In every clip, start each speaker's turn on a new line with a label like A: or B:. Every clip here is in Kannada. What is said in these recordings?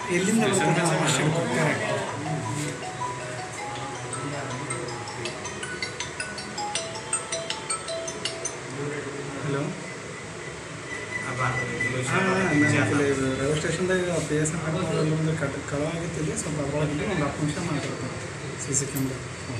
A: ಎಲ್ಲಿಂದ ಕರೆಕ್ಟ್ ಹಲೋ ರೈಲ್ವೆ ಸ್ಟೇಷನ್ದಾಗ ಪಿ ಎಸ್ ಒಂದು ಕಟ್ ಕಳವ ಆಗಿತ್ತಿದೆ ಸ್ವಲ್ಪ ಅದ್ರೊಳಗಿದ್ದು ಒಂದು ಹತ್ತು ನಿಮಿಷ ಮಾತಾಡ್ತೀನಿ ಸಿ ಸಿ ಕ್ಯಾಮ್ರಾ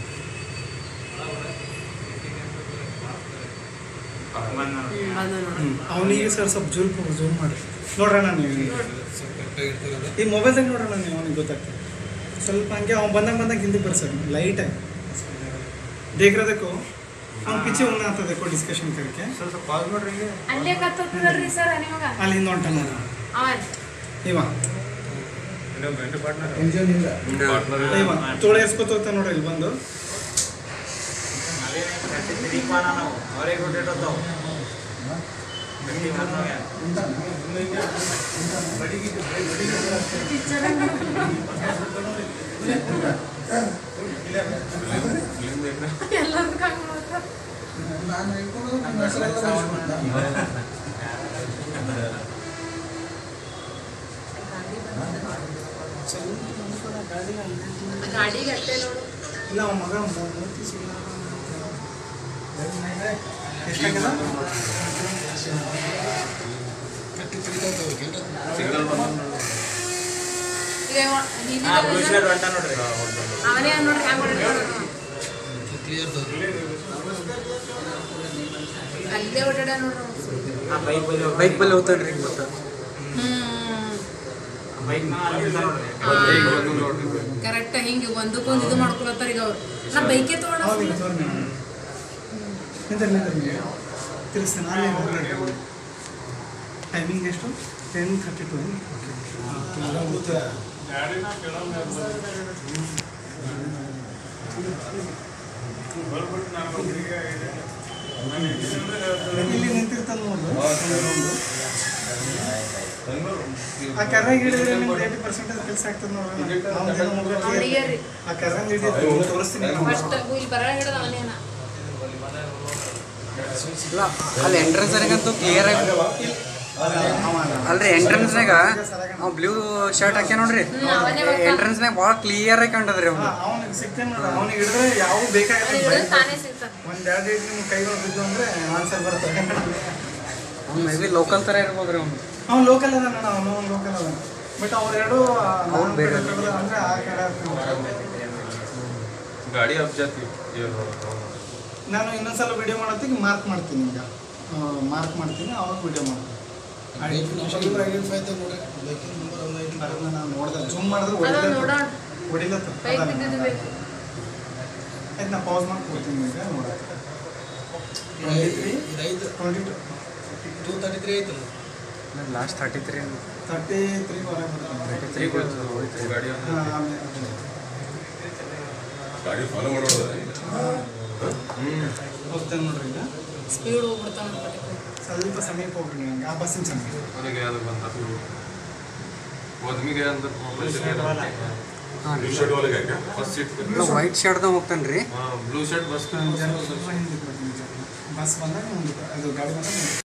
A: ಹ್ಞೂ ಅವನಿಗೆ ಸರ್ ಸ್ವಲ್ಪ ಜೂಲ್ ಜೂಮ್ ಮಾಡಿ ನೋಡ್ರಣ್ಣ ನೀವು ಈ ಮೊಬೈಲ್ದಾಗ ನೋಡೋಣ ನೀವು ಅವನಿಗೆ ಗೊತ್ತಾಗ್ತದೆ ಸ್ವಲ್ಪ ಹಂಗೆ ಅವ್ನು ಬಂದಂಗೆ ಬಂದಂಗೆ ಹಿಂದೆ ಬರ್ಸರ್ ಲೈಟಾಗಿ ದೇಗ್ರದಕ್ಕೂ ಅವ್ನು ಪಿಚ್ಚಿ ಉಣ್ಣ ಆಗ್ತದಕ್ಕೋ ಡಿಸ್ಕಷನ್ ಕರಿಕೆ
B: ಸ್ವಲ್ಪ ಪಾಸ್ ನೋಡ್ರಿ ಹಿಂಗೆ
C: ಅಲ್ಲೇ ಕತ್ತೋಗ್ತದಲ್ರಿ ಸರ್ ನಿಮಗ
A: ಅಲ್ಲಿ ಹಿಂದೆ ಹೊಂಟ ನೋಡಿ
C: ಅವ
A: ಇವ
B: ಇನ್ನೊಬ್ಬ ಎಂಟು ಪಾರ್ಟ್ನರ್
A: ಇವ ತೋಳ ಎಸ್ಕೊತ ಹೋಗ್ತಾನೆ ನೋಡ್ರಿ ಇಲ್ಲಿ ಬಂದು
B: ಅವರೇ ಕೊಟ್ಟಿರ್ತಾವ
C: ಎಲ್ಲದಕ್ಕೂ ಹಂಗ್ ಮಾಡ್ತಾರ. ಗಾಡಿಗೆ ಅಟ್ಟೆ ನೋಡು
A: ಇಲ್ಲ ಅವ ಮಗ ಮೂರ್ತಿ ಸಿಗಲ್ಲ ಎಷ್ಟಾಗ್ಯದ
C: ಈಗ ಇವ ಹಿಂದಿನ
B: ನೋಡ್ರಿ
C: ಅವನೇ ನೋಡ್ರಿ ಹ್ಯಾಂಗ್ ಹೊಡಿತಾನ ಅಲ್ಲೇ ಓಡಾಡ ನೋಡ್ರಿ ಅವ್ನು.
D: ಬೈಕ್ ಬಲ್ಲಿ ಹೋಗ್ತಾನ್ರಿ ಮತ್ತೆ
C: ಕರೆಕ್ಟ್ ಹಿಂಗೆ ಒಂದಕ್ಕೊಂದು ಇದು ಮಾಡ್ಕೊಳತ್ತಾರ ಈಗ ಅವ್ರು ನಾ ಬೈಕೆ ತಗೊಂಡ
A: ಹೌದು ಈಗ ತೋರಿ ನೀವು ನಿಂತರ್ ನಿಂತರ್ ನೀವು ತಿಳಿಸ್ತೇನೆ ಅಲ್ಲಿ ಟೈಮಿಂಗ್ ಎಷ್ಟು ಟೆನ್ ಥರ್ಟಿ ಟು ಇಲ್ಲಿ ನಿಂತಿರ್ತಾನೆ ನೋಡು ಆ ಕರ್ರಾಗ ಹಿಡಿದ್ರೆ ನಿಮ್ಗೆ ಏಯ್ಟಿ ಪರ್ಸೆಂಟೇಜ್ ಕೆಲಸ ಆಗ್ತದೆ ನೋಡ್ರಿ ಅವ್ನ್ದೇನೋ ಮುಗ್ಗಟ್ಟು
C: ಅವನಿಗೆ ರೀ
A: ಆ ಕರ್ರಂಗ್ ಹಿಡಿದು ತೋರಿಸ್ತೀನಿ
C: ಫಸ್ಟ್ ಇಲ್ಲಿ ಬರ ಹಿಡಿದ ಅವನೇನ
D: ಇಲ್ಲ ಅಲ್ಲಿ ಎಂಟ್ರೆನ್ಸ್ನಾಗಂತೂ ಕ್ಲಿಯರ್ ಆಗಿ ಅಲ್ರಿ ಎಂಟ್ರೆನ್ಸ್ನಾಗ ಅವ್ ಬ್ಲೂ ಶರ್ಟ್ ಹಾಕ್ಯ ನೋಡ್ರಿ
C: ಹ್ಮ್, ಅವನೇ ಬರ್ತಾನ.
D: ಎಂಟ್ರೆನ್ಸ್ನಾಗ ಭಾಳ ಕ್ಲಿಯರ್ ಆಗಿ ಕಂಡದ್ರಿ ಅವ್ನು
A: ಅವನಿಗೆ ಸಿಗ್ತೇನೆ ನೋಡ್ರಿ ಅವನಿಗೆ ಹಿಡಿದ್ರೆ ಯಾವ ಬೇಕಾಗತ್ತೆ
C: ಅವನಿಗೆ ಹಿಡಿದ್ರೆ ತಾನೇ ಸಿಗ್ತಾನ
A: ಒಂದ್ ಎರಡು ಡೇಟ್ ನಿಮ್ಗೆ ಕೈಗಳು ಬಿದ್ದು ಅಂದ್ರೆ ಆನ್ಸರ್ ಬರ್ತದೆ
D: ಅವ್ನು ಮೇ ಬಿ ಲೋಕಲ್ ಥರ ಇರ್ಬೋದ್ರಿ ಅವ್ನು
A: ಅವ್ನು ಲೋಕಲ್ ಅದ ನಾನು ಅವನು ಒಂದು ಲೋಕಲ್ ಅದ ಬಟ್ ಅವ್ರೆರಡು
D: ಅವ್ನು ಬೇರೆ.
A: ಅಂದ್ರೆ ಆ ಕಡೆ
E: ಗಾಡಿ ಅಪ್ ಜಾತಿ
A: ನಾನು ಇನ್ನೊಂದ್ಸಲ ವಿಡಿಯೋ ಮಾಡತ್ತೀಗ ಮಾರ್ಕ್ ಮಾಡ್ತೀನಿ ಈಗ ಮಾರ್ಕ್ ಮಾಡ್ತೀನಿ ಅವಾಗ ವಿಡಿಯೋ ಮಾಡ್ತೀನಿ ಬರೋದ್ನ ನಾನು ನೋಡ್ದೆ ಜೂಮ್ ಮಾಡಿದ್ರೆ
C: ಅದ
A: ಹೊಡಿಲತ್ತ
C: ನೋಡೋಣ
A: ಹೊಡಿಲತ್ತ
C: ಬೈಕ್ ಬಿದ್ದಿದ್ದು ಬೇಕು
A: ಆಯ್ತು ನಾ ಪಾಸ್ ಮಾಡಿ ಕೊಡ್ತೀನಿ ಈಗ ನೋಡಕ್ಕೆ twenty two
D: last thirty three
A: thirty three ಹೊರಗೆ ಬರ್ತೀನಿ
D: ತ್ರೀ
E: ಗಾಡಿ
A: ಹಾ, ಆಮೇಲೆ ಅದು.
E: ಗಾಡಿ ಫಾಲೋ ಮಾಡೋದು
A: ಹೋಗ್ತೇನೆ ನೋಡ್ರಿ ಈಗ
C: ಸ್ಪೀಡ್ ಹೋಗ್ಬಿಡ್ತಾನ ಪಟಕ್ಕೆ.
A: ಸ್ವಲ್ಪ ಸಮೀಪ ಹೋಗ್ರಿ ನಂಗೆ ಆ ಬಸ್ಸಿನ ಸಮೀಪ
E: ಅವನಿಗೆ ಅದು ಬಂತ ಒದ್ಮಿಗೆ ಅಂತ
D: ಹಾಂ
E: ಬ್ಲೂ ಶರ್ಟ್ ಒಳಗೆ ಫಸ್ಟ್ ಸೀಟ್
D: ವೈಟ್ ಶರ್ಟ್ದಾಗ ಹೋಗ್ತಾನ್ರಿ
E: ಬ್ಲೂ ಶರ್ಟ್ ಬಸ್
A: ಸ್ವಲ್ಪ ಹಿಂದಕ್ಕೆ ಬರ್ತೀನಿ ಬಸ್ ಬಂದಾಗ ಮುಂದಕ್ಕೆ ಅದು ಗಾಡಿ ಬಂದಾಗ ಮುಂದಕ್ಕೆ